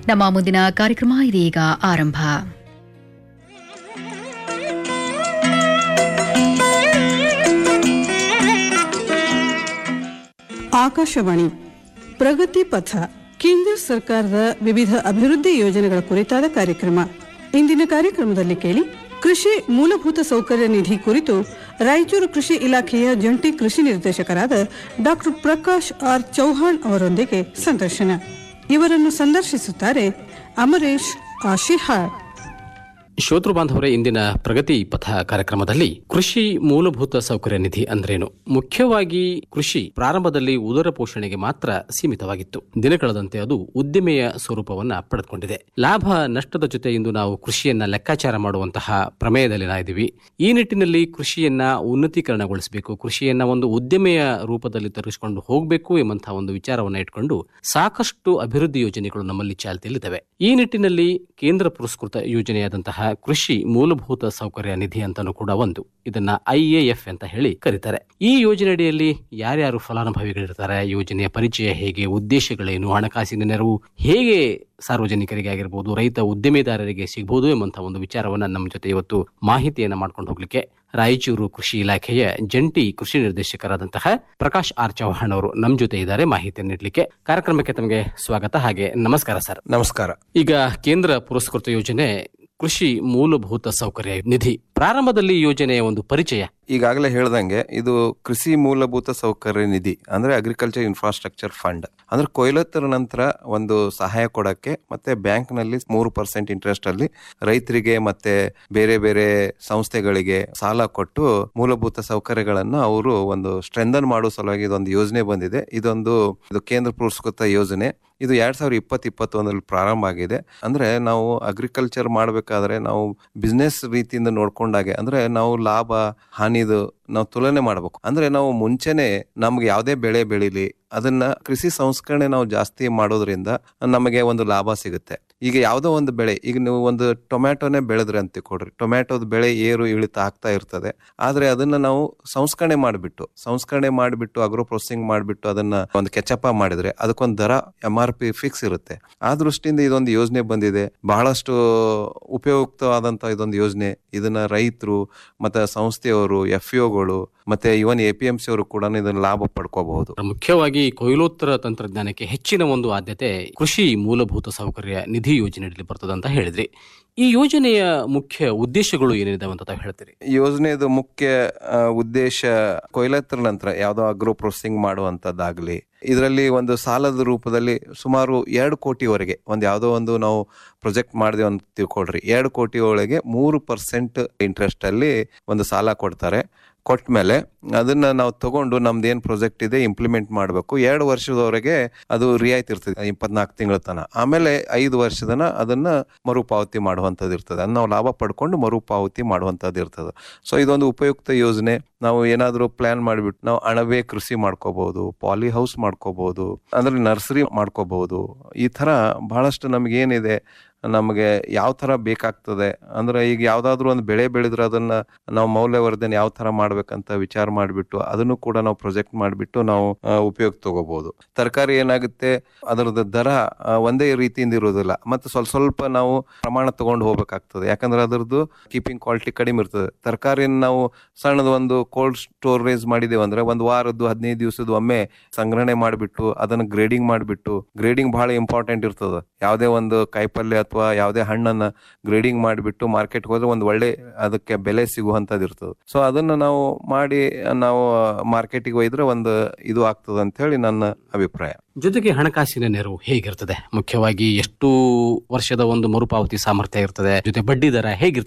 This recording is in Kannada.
ನಮ್ಮ ಮುಂದಿನ ಕಾರ್ಯಕ್ರಮ ಇದೀಗ ಆರಂಭ ಆಕಾಶವಾಣಿ ಪ್ರಗತಿ ಪಥ ಕೇಂದ್ರ ಸರ್ಕಾರದ ವಿವಿಧ ಅಭಿವೃದ್ಧಿ ಯೋಜನೆಗಳ ಕುರಿತಾದ ಕಾರ್ಯಕ್ರಮ ಇಂದಿನ ಕಾರ್ಯಕ್ರಮದಲ್ಲಿ ಕೇಳಿ ಕೃಷಿ ಮೂಲಭೂತ ಸೌಕರ್ಯ ನಿಧಿ ಕುರಿತು ರಾಯಚೂರು ಕೃಷಿ ಇಲಾಖೆಯ ಜಂಟಿ ಕೃಷಿ ನಿರ್ದೇಶಕರಾದ ಡಾಕ್ಟರ್ ಪ್ರಕಾಶ್ ಆರ್ ಚೌಹಾಣ್ ಅವರೊಂದಿಗೆ ಸಂದರ್ಶನ ಇವರನ್ನು ಸಂದರ್ಶಿಸುತ್ತಾರೆ ಅಮರೇಶ್ ಆಶಿಹಾಳ್ ಶ್ರೋತೃ ಬಾಂಧವರೇ ಇಂದಿನ ಪ್ರಗತಿ ಪಥ ಕಾರ್ಯಕ್ರಮದಲ್ಲಿ ಕೃಷಿ ಮೂಲಭೂತ ಸೌಕರ್ಯ ನಿಧಿ ಅಂದ್ರೇನು ಮುಖ್ಯವಾಗಿ ಕೃಷಿ ಪ್ರಾರಂಭದಲ್ಲಿ ಉದರ ಪೋಷಣೆಗೆ ಮಾತ್ರ ಸೀಮಿತವಾಗಿತ್ತು ದಿನ ಕಳೆದಂತೆ ಅದು ಉದ್ದಿಮೆಯ ಸ್ವರೂಪವನ್ನ ಪಡೆದುಕೊಂಡಿದೆ ಲಾಭ ನಷ್ಟದ ಜೊತೆ ಇಂದು ನಾವು ಕೃಷಿಯನ್ನ ಲೆಕ್ಕಾಚಾರ ಮಾಡುವಂತಹ ಪ್ರಮೇಯದಲ್ಲಿ ನಾವಿದ್ದೀವಿ ಈ ನಿಟ್ಟಿನಲ್ಲಿ ಕೃಷಿಯನ್ನ ಉನ್ನತೀಕರಣಗೊಳಿಸಬೇಕು ಕೃಷಿಯನ್ನ ಒಂದು ಉದ್ಯಮೆಯ ರೂಪದಲ್ಲಿ ತರಿಸಿಕೊಂಡು ಹೋಗಬೇಕು ಎಂಬಂತಹ ಒಂದು ವಿಚಾರವನ್ನು ಇಟ್ಕೊಂಡು ಸಾಕಷ್ಟು ಅಭಿವೃದ್ಧಿ ಯೋಜನೆಗಳು ನಮ್ಮಲ್ಲಿ ಚಾಲ್ತಿಯಲ್ಲಿದ್ದಾವೆ ಈ ನಿಟ್ಟಿನಲ್ಲಿ ಕೇಂದ್ರ ಪುರಸ್ಕೃತ ಯೋಜನೆಯಾದಂತಹ ಕೃಷಿ ಮೂಲಭೂತ ಸೌಕರ್ಯ ನಿಧಿ ಅಂತಾನೂ ಕೂಡ ಒಂದು ಇದನ್ನ ಐಎಎಫ್ ಅಂತ ಹೇಳಿ ಕರೀತಾರೆ ಈ ಯೋಜನೆಯಡಿಯಲ್ಲಿ ಯಾರ್ಯಾರು ಫಲಾನುಭವಿಗಳಿರ್ತಾರೆ ಯೋಜನೆಯ ಪರಿಚಯ ಹೇಗೆ ಉದ್ದೇಶಗಳೇನು ಹಣಕಾಸಿನ ನೆರವು ಹೇಗೆ ಸಾರ್ವಜನಿಕರಿಗೆ ಆಗಿರ್ಬೋದು ರೈತ ಉದ್ದಿಮೆದಾರರಿಗೆ ಸಿಗಬಹುದು ಎಂಬಂತಹ ಒಂದು ವಿಚಾರವನ್ನ ನಮ್ಮ ಜೊತೆ ಇವತ್ತು ಮಾಹಿತಿಯನ್ನ ಮಾಡ್ಕೊಂಡು ಹೋಗ್ಲಿಕ್ಕೆ ರಾಯಚೂರು ಕೃಷಿ ಇಲಾಖೆಯ ಜಂಟಿ ಕೃಷಿ ನಿರ್ದೇಶಕರಾದಂತಹ ಪ್ರಕಾಶ್ ಆರ್ ಚೌಹಾಣ್ ಅವರು ನಮ್ಮ ಜೊತೆ ಇದ್ದಾರೆ ಮಾಹಿತಿಯನ್ನು ನೀಡಲಿಕ್ಕೆ ಕಾರ್ಯಕ್ರಮಕ್ಕೆ ತಮಗೆ ಸ್ವಾಗತ ಹಾಗೆ ನಮಸ್ಕಾರ ಸರ್ ನಮಸ್ಕಾರ ಈಗ ಕೇಂದ್ರ ಪುರಸ್ಕೃತ ಯೋಜನೆ ಕೃಷಿ ಮೂಲಭೂತ ಸೌಕರ್ಯ ನಿಧಿ ಪ್ರಾರಂಭದಲ್ಲಿ ಈ ಯೋಜನೆಯ ಒಂದು ಪರಿಚಯ ಈಗಾಗಲೇ ಹೇಳ್ದಂಗೆ ಇದು ಕೃಷಿ ಮೂಲಭೂತ ಸೌಕರ್ಯ ನಿಧಿ ಅಂದ್ರೆ ಅಗ್ರಿಕಲ್ಚರ್ ಇನ್ಫ್ರಾಸ್ಟ್ರಕ್ಚರ್ ಫಂಡ್ ಅಂದ್ರೆ ಕೊಯ್ಲತ್ತರ ನಂತರ ಒಂದು ಸಹಾಯ ಕೊಡಕ್ಕೆ ಮತ್ತೆ ಬ್ಯಾಂಕ್ ನಲ್ಲಿ ಮೂರು ಪರ್ಸೆಂಟ್ ಇಂಟ್ರೆಸ್ಟ್ ಅಲ್ಲಿ ರೈತರಿಗೆ ಮತ್ತೆ ಬೇರೆ ಬೇರೆ ಸಂಸ್ಥೆಗಳಿಗೆ ಸಾಲ ಕೊಟ್ಟು ಮೂಲಭೂತ ಸೌಕರ್ಯಗಳನ್ನು ಅವರು ಒಂದು ಸ್ಟ್ರೆಂದನ್ ಮಾಡೋ ಸಲುವಾಗಿ ಇದೊಂದು ಯೋಜನೆ ಬಂದಿದೆ ಇದೊಂದು ಇದು ಕೇಂದ್ರ ಪುರಸ್ಕೃತ ಯೋಜನೆ ಇದು ಎರಡ್ ಸಾವಿರದ ಇಪ್ಪತ್ತು ಇಪ್ಪತ್ತೊಂದರಲ್ಲಿ ಪ್ರಾರಂಭ ಆಗಿದೆ ಅಂದ್ರೆ ನಾವು ಅಗ್ರಿಕಲ್ಚರ್ ಮಾಡಬೇಕಾದ್ರೆ ನಾವು ಬಿಸ್ನೆಸ್ ರೀತಿಯಿಂದ ನೋಡ್ಕೊಂಡಾಗೆ ಅಂದ್ರೆ ನಾವು ಲಾಭ ಹಾನಿದು ನಾವು ತುಲನೆ ಮಾಡ್ಬೇಕು ಅಂದ್ರೆ ನಾವು ಮುಂಚೆನೆ ನಮ್ಗೆ ಯಾವುದೇ ಬೆಳೆ ಬೆಳಿಲಿ ಅದನ್ನ ಕೃಷಿ ಸಂಸ್ಕರಣೆ ನಾವು ಜಾಸ್ತಿ ಮಾಡೋದ್ರಿಂದ ನಮಗೆ ಒಂದು ಲಾಭ ಸಿಗುತ್ತೆ ಈಗ ಯಾವುದೋ ಒಂದು ಬೆಳೆ ಈಗ ನೀವು ಒಂದು ಟೊಮ್ಯಾಟೊನೇ ಬೆಳೆದ್ರಿ ಅಂತ ಕೊಡ್ರಿ ಟೊಮ್ಯಾಟೊದ ಬೆಳೆ ಏರು ಇಳಿತ ಆಗ್ತಾ ಇರ್ತದೆ ಆದ್ರೆ ಅದನ್ನ ನಾವು ಸಂಸ್ಕರಣೆ ಮಾಡಿಬಿಟ್ಟು ಸಂಸ್ಕರಣೆ ಮಾಡಿಬಿಟ್ಟು ಅಗ್ರೋ ಪ್ರೊಸೆಸಿಂಗ್ ಮಾಡಿಬಿಟ್ಟು ಅದನ್ನ ಒಂದು ಕೆಚಪ ಮಾಡಿದ್ರೆ ಅದಕ್ಕೊಂದು ದರ ಎಂ ಆರ್ ಪಿ ಫಿಕ್ಸ್ ಇರುತ್ತೆ ಆ ದೃಷ್ಟಿಯಿಂದ ಇದೊಂದು ಯೋಜನೆ ಬಂದಿದೆ ಬಹಳಷ್ಟು ಉಪಯುಕ್ತವಾದಂತ ಇದೊಂದು ಯೋಜನೆ ಇದನ್ನ ರೈತರು ಮತ್ತೆ ಸಂಸ್ಥೆಯವರು ಎಫ್ ಗಳು ಮತ್ತೆ even A P M C ಅವರು ಕೂಡ ಇದನ್ನ ಲಾಭ ಪಡ್ಕೋಬಹುದು ಮುಖ್ಯವಾಗಿ ಕೊಯ್ಲೋತ್ತರ ತಂತ್ರಜ್ಞಾನಕ್ಕೆ ಹೆಚ್ಚಿನ ಒಂದು ಆದ್ಯತೆ ಕೃಷಿ ಮೂಲಭೂತ ಸೌಕರ್ಯ ನಿಧಿ ಯೋಜನೆಯಲ್ಲಿ ಬರ್ತದೆ ಅಂತ ಹೇಳಿದ್ರಿ ಈ ಯೋಜನೆಯ ಮುಖ್ಯ ಉದ್ದೇಶಗಳು ಏನಿದಾವೆ ಅಂತ ತಾವು ಹೇಳ್ತೀರಿ ಯೋಜನೆದು ಮುಖ್ಯ ಆ, ಉದ್ದೇಶ ಕೊಯ್ಲತ್ತರ ನಂತರ ಯಾವ್ದೋ ಅಗ್ರೋ ಪ್ರೊಸೆಸಿಂಗ್ ಮಾಡುವಂತದ್ದಾಗ್ಲಿ ಇದರಲ್ಲಿ ಒಂದು ಸಾಲದ ರೂಪದಲ್ಲಿ ಸುಮಾರು ಎರಡು ಕೋಟಿವರೆಗೆ ಒಂದು ಯಾವ್ದೋ ಒಂದು ನಾವು ಪ್ರೊಜೆಕ್ಟ್ ಮಾಡಿದೆ ಅಂತ ತಿಳ್ಕೊಳ್ರಿ ಎರಡು ಕೋಟಿ ಒಳಗೆ ಮೂರು ಪರ್ಸೆಂಟ್ ಇಂಟ್ರೆಸ್ಟ್ ಅಲ್ಲಿ ಒಂದು ಸಾಲ ಕೊಡ್ತಾರೆ ಕೊಟ್ಟ ಮೇಲೆ ಅದನ್ನ ನಾವು ತಗೊಂಡು ನಮ್ದು ಏನ್ ಪ್ರಾಜೆಕ್ಟ್ ಇದೆ ಇಂಪ್ಲಿಮೆಂಟ್ ಮಾಡಬೇಕು ಎರಡು ವರ್ಷದವರೆಗೆ ಅದು ರಿಯಾಯಿತಿ ಇರ್ತದೆ ಇಪ್ಪತ್ನಾಲ್ಕು ತಿಂಗಳ ತನ ಆಮೇಲೆ ಐದು ವರ್ಷದನ ಅದನ್ನ ಮರುಪಾವತಿ ಮಾಡುವಂಥದ್ದು ಇರ್ತದೆ ಅದನ್ನ ನಾವು ಲಾಭ ಪಡ್ಕೊಂಡು ಮರುಪಾವತಿ ಮಾಡುವಂಥದ್ದು ಇರ್ತದೆ ಸೊ ಇದೊಂದು ಉಪಯುಕ್ತ ಯೋಜನೆ ನಾವು ಏನಾದರೂ ಪ್ಲಾನ್ ಮಾಡಿಬಿಟ್ಟು ನಾವು ಅಣಬೆ ಕೃಷಿ ಮಾಡ್ಕೋಬಹುದು ಪಾಲಿ ಹೌಸ್ ಮಾಡ್ಕೋಬಹುದು ಅಂದ್ರೆ ನರ್ಸರಿ ಮಾಡ್ಕೋಬಹುದು ಈ ತರ ಬಹಳಷ್ಟು ನಮ್ಗೆ ಏನಿದೆ ನಮಗೆ ಯಾವ ತರ ಬೇಕಾಗ್ತದೆ ಅಂದ್ರೆ ಈಗ ಯಾವ್ದಾದ್ರು ಒಂದು ಬೆಳೆ ಬೆಳೆದ್ರೆ ಅದನ್ನ ನಾವು ಮೌಲ್ಯವರ್ಧನೆ ಯಾವ ತರ ಮಾಡ್ಬೇಕಂತ ವಿಚಾರ ಮಾಡಿಬಿಟ್ಟು ಅದನ್ನು ಕೂಡ ನಾವು ಪ್ರೊಜೆಕ್ಟ್ ಮಾಡಿಬಿಟ್ಟು ನಾವು ಆ, ಉಪಯೋಗ ತಗೋಬಹುದು ತರಕಾರಿ ಏನಾಗುತ್ತೆ ಅದರದ ದರ ಆ, ಒಂದೇ ರೀತಿಯಿಂದ ಇರೋದಿಲ್ಲ ಮತ್ತೆ ಸ್ವಲ್ಪ ಸ್ವಲ್ಪ ನಾವು ಪ್ರಮಾಣ ತಗೊಂಡು ಹೋಗ್ಬೇಕಾಗ್ತದೆ ಯಾಕಂದ್ರೆ ಅದರದ್ದು ಕೀಪಿಂಗ್ ಕ್ವಾಲಿಟಿ ಕಡಿಮೆ ಇರ್ತದೆ ತರಕಾರಿನ ನಾವು ಸಣ್ಣದ ಒಂದು ಕೋಲ್ಡ್ ಸ್ಟೋರೇಜ್ ಮಾಡಿದೇವೆ ಅಂದ್ರೆ ಒಂದು ವಾರದ್ದು ಹದಿನೈದು ದಿವಸದ ಒಮ್ಮೆ ಸಂಗ್ರಹಣೆ ಮಾಡಿಬಿಟ್ಟು ಅದನ್ನ ಗ್ರೇಡಿಂಗ್ ಮಾಡಿಬಿಟ್ಟು ಗ್ರೇಡಿಂಗ್ ಬಹಳ ಇಂಪಾರ್ಟೆಂಟ್ ಇರ್ತದೆ ಯಾವುದೇ ಒಂದು ಕಾಯಿಪಲ್ಯ ಅಥವಾ ಯಾವುದೇ ಹಣ್ಣನ್ನ ಗ್ರೇಡಿಂಗ್ ಮಾಡಿಬಿಟ್ಟು ಮಾರ್ಕೆಟ್ಗೆ ಹೋದ್ರೆ ಒಂದು ಒಳ್ಳೆ ಅದಕ್ಕೆ ಬೆಲೆ ಸಿಗುವಂತದ್ದು ಇರ್ತದೆ ಸೊ ಅದನ್ನ ನಾವು ಮಾಡಿ ನಾವು ಮಾರ್ಕೆಟಿಗೆ ಒಯ್ದ್ರೆ ಒಂದು ಇದು ಆಗ್ತದೆ ಅಂತ ಹೇಳಿ ನನ್ನ ಅಭಿಪ್ರಾಯ ಜೊತೆಗೆ ಹಣಕಾಸಿನ ನೆರವು ಹೇಗಿರ್ತದೆ ಮುಖ್ಯವಾಗಿ ಎಷ್ಟು ವರ್ಷದ ಒಂದು ಮರುಪಾವತಿ ಸಾಮರ್ಥ್ಯ ಇರ್ತದೆ ಜೊತೆ ಬಡ್ಡಿ ದರ ಹೇಗಿರ್ತದೆ